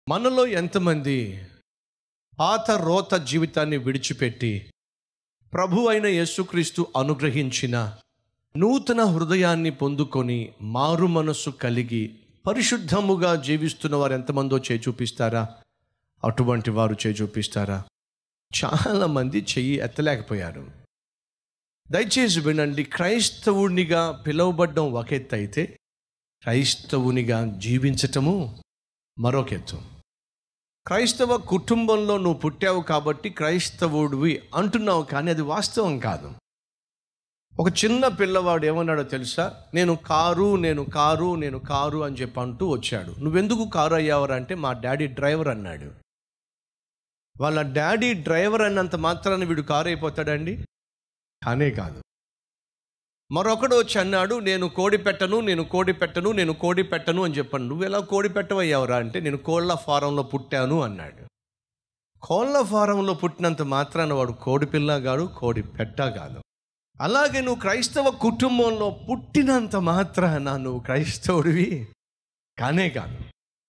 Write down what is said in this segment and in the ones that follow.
మనలో ఎంతమంది పాత రోత జీవితాన్ని విడిచిపెట్టి ప్రభు అయిన యేసుక్రీస్తు అనుగ్రహించిన నూతన హృదయాన్ని పొందుకొని మారు మనస్సు కలిగి పరిశుద్ధముగా జీవిస్తున్న వారు ఎంతమందో చేయి చూపిస్తారా అటువంటి వారు చేయి చూపిస్తారా చాలామంది చెయ్యి ఎత్తలేకపోయారు దయచేసి వినండి క్రైస్తవునిగా పిలువబడ్డం ఒక ఎత్తు అయితే క్రైస్తవునిగా జీవించటము మరొక ఎత్తు క్రైస్తవ కుటుంబంలో నువ్వు పుట్టావు కాబట్టి క్రైస్తవుడివి అంటున్నావు కానీ అది వాస్తవం కాదు ఒక చిన్న పిల్లవాడు ఏమన్నాడో తెలుసా నేను కారు నేను కారు నేను కారు అని చెప్పి అంటూ వచ్చాడు నువ్వెందుకు కారు అయ్యావరా అంటే మా డాడీ డ్రైవర్ అన్నాడు వాళ్ళ డాడీ డ్రైవర్ అన్నంత మాత్రాన వీడు కారు అయిపోతాడండి కానే కాదు మరొకడు వచ్చి అన్నాడు నేను కోడి పెట్టను నేను కోడి పెట్టను నేను కోడి పెట్టను అని చెప్పాను నువ్వు ఎలా కోడి పెట్టవయ్యావురా అంటే నేను కోళ్ళ ఫారంలో పుట్టాను అన్నాడు కోళ్ళ ఫారంలో పుట్టినంత మాత్రాన వాడు కోడి పిల్ల కాదు కోడి పెట్ట కాదు అలాగే నువ్వు క్రైస్తవ కుటుంబంలో పుట్టినంత మాత్రాన నువ్వు క్రైస్తవుడివి కానే కాదు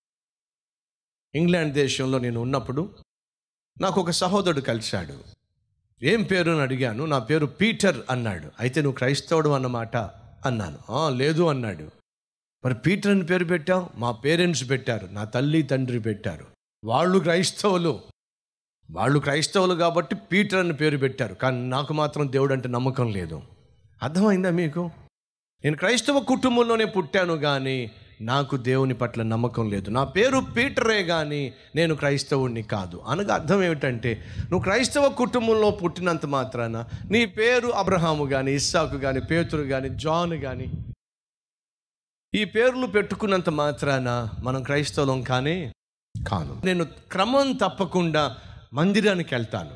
ఇంగ్లాండ్ దేశంలో నేను ఉన్నప్పుడు నాకు ఒక సహోదరుడు కలిశాడు ఏం పేరు అని అడిగాను నా పేరు పీటర్ అన్నాడు అయితే నువ్వు క్రైస్తవుడు అన్నమాట అన్నాను "ఆ, లేదు అన్నాడు మరి పీటర్ అని పేరు పెట్టావు మా పేరెంట్స్ పెట్టారు నా తల్లి తండ్రి పెట్టారు వాళ్ళు క్రైస్తవులు వాళ్ళు క్రైస్తవులు కాబట్టి పీటర్ అని పేరు పెట్టారు కానీ నాకు మాత్రం దేవుడు అంటే నమ్మకం లేదు అర్థమైందా మీకు నేను క్రైస్తవ కుటుంబంలోనే పుట్టాను కానీ నాకు దేవుని పట్ల నమ్మకం లేదు నా పేరు పీటరే కానీ నేను క్రైస్తవుణ్ణి కాదు అనగా అర్థం ఏమిటంటే నువ్వు క్రైస్తవ కుటుంబంలో పుట్టినంత మాత్రాన నీ పేరు అబ్రహాము కానీ ఇస్సాకు కానీ పేతురు కానీ జాన్ కానీ ఈ పేర్లు పెట్టుకున్నంత మాత్రాన మనం క్రైస్తవులం కానీ కాను నేను క్రమం తప్పకుండా మందిరానికి వెళ్తాను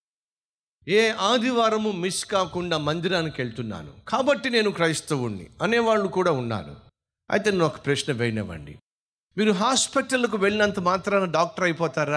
ఏ ఆదివారము మిస్ కాకుండా మందిరానికి వెళ్తున్నాను కాబట్టి నేను క్రైస్తవుణ్ణి అనేవాళ్ళు కూడా ఉన్నారు అయితే నేను ఒక ప్రశ్న వేయనివ్వండి మీరు హాస్పిటల్కు వెళ్ళినంత మాత్రాన డాక్టర్ అయిపోతారా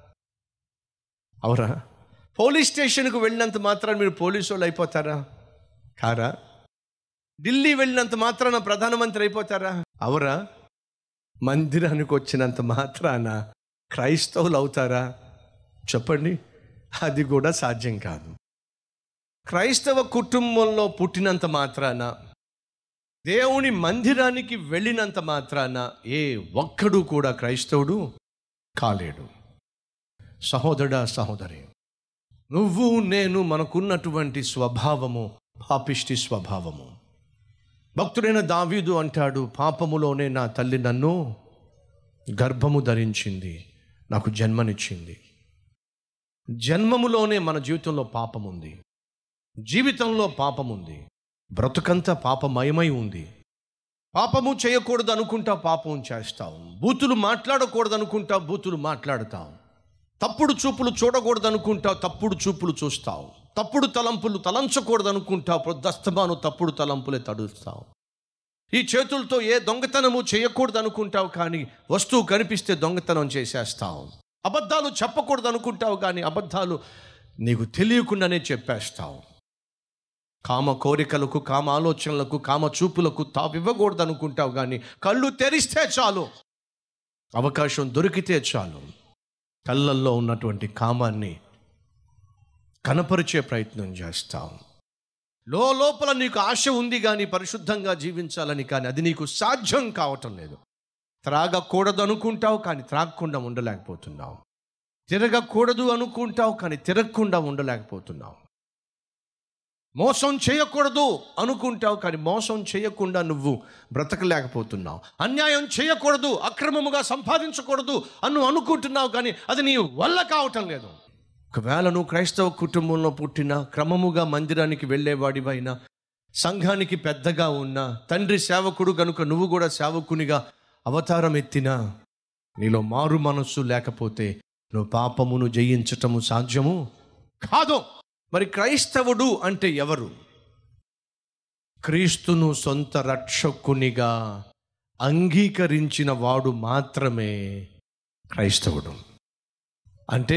అవరా పోలీస్ స్టేషన్కు వెళ్ళినంత మాత్రాన మీరు పోలీసు వాళ్ళు అయిపోతారా కారా ఢిల్లీ వెళ్ళినంత మాత్రాన ప్రధానమంత్రి అయిపోతారా అవరా మందిరానికి వచ్చినంత మాత్రాన క్రైస్తవులు అవుతారా చెప్పండి అది కూడా సాధ్యం కాదు క్రైస్తవ కుటుంబంలో పుట్టినంత మాత్రాన దేవుని మందిరానికి వెళ్ళినంత మాత్రాన ఏ ఒక్కడు కూడా క్రైస్తవుడు కాలేడు సహోదరుడా సహోదరి నువ్వు నేను మనకున్నటువంటి స్వభావము పాపిష్టి స్వభావము భక్తుడైన దావీదు అంటాడు పాపములోనే నా తల్లి నన్ను గర్భము ధరించింది నాకు జన్మనిచ్చింది జన్మములోనే మన జీవితంలో పాపం ఉంది జీవితంలో పాపం ఉంది బ్రతుకంతా పాపమయమై ఉంది పాపము చేయకూడదు అనుకుంటా పాపం చేస్తావు బూతులు మాట్లాడకూడదు అనుకుంటా బూతులు మాట్లాడతావు తప్పుడు చూపులు చూడకూడదు అనుకుంటావు తప్పుడు చూపులు చూస్తావు తప్పుడు తలంపులు తలంచకూడదు అనుకుంటావు ప్రొద్దస్తమాను తప్పుడు తలంపులే తడుస్తావు ఈ చేతులతో ఏ దొంగతనము చేయకూడదు అనుకుంటావు కానీ వస్తువు కనిపిస్తే దొంగతనం చేసేస్తావు అబద్ధాలు చెప్పకూడదు అనుకుంటావు కానీ అబద్ధాలు నీకు తెలియకుండానే చెప్పేస్తావు కామ కోరికలకు కామ ఆలోచనలకు కామ చూపులకు తావివ్వకూడదు అనుకుంటావు కానీ కళ్ళు తెరిస్తే చాలు అవకాశం దొరికితే చాలు కళ్ళల్లో ఉన్నటువంటి కామాన్ని కనపరిచే ప్రయత్నం చేస్తావు లో లోపల నీకు ఆశ ఉంది కానీ పరిశుద్ధంగా జీవించాలని కానీ అది నీకు సాధ్యం కావటం లేదు త్రాగకూడదు అనుకుంటావు కానీ త్రాగకుండా ఉండలేకపోతున్నావు తిరగకూడదు అనుకుంటావు కానీ తిరగకుండా ఉండలేకపోతున్నావు మోసం చేయకూడదు అనుకుంటావు కానీ మోసం చేయకుండా నువ్వు బ్రతకలేకపోతున్నావు అన్యాయం చేయకూడదు అక్రమముగా సంపాదించకూడదు అని నువ్వు అనుకుంటున్నావు కానీ అది నీ వల్ల కావటం లేదు ఒకవేళ నువ్వు క్రైస్తవ కుటుంబంలో పుట్టిన క్రమముగా మందిరానికి వెళ్ళేవాడివైనా సంఘానికి పెద్దగా ఉన్న తండ్రి సేవకుడు కనుక నువ్వు కూడా సేవకునిగా అవతారం ఎత్తినా నీలో మారు మనస్సు లేకపోతే నువ్వు పాపమును జయించటము సాధ్యము కాదు మరి క్రైస్తవుడు అంటే ఎవరు క్రీస్తును సొంత రక్షకునిగా అంగీకరించిన వాడు మాత్రమే క్రైస్తవుడు అంటే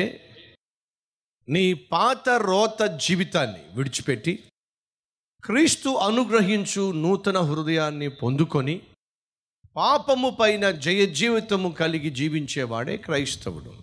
నీ పాత రోత జీవితాన్ని విడిచిపెట్టి క్రీస్తు అనుగ్రహించు నూతన హృదయాన్ని పొందుకొని పాపము పైన జయ జీవితము కలిగి జీవించేవాడే క్రైస్తవుడు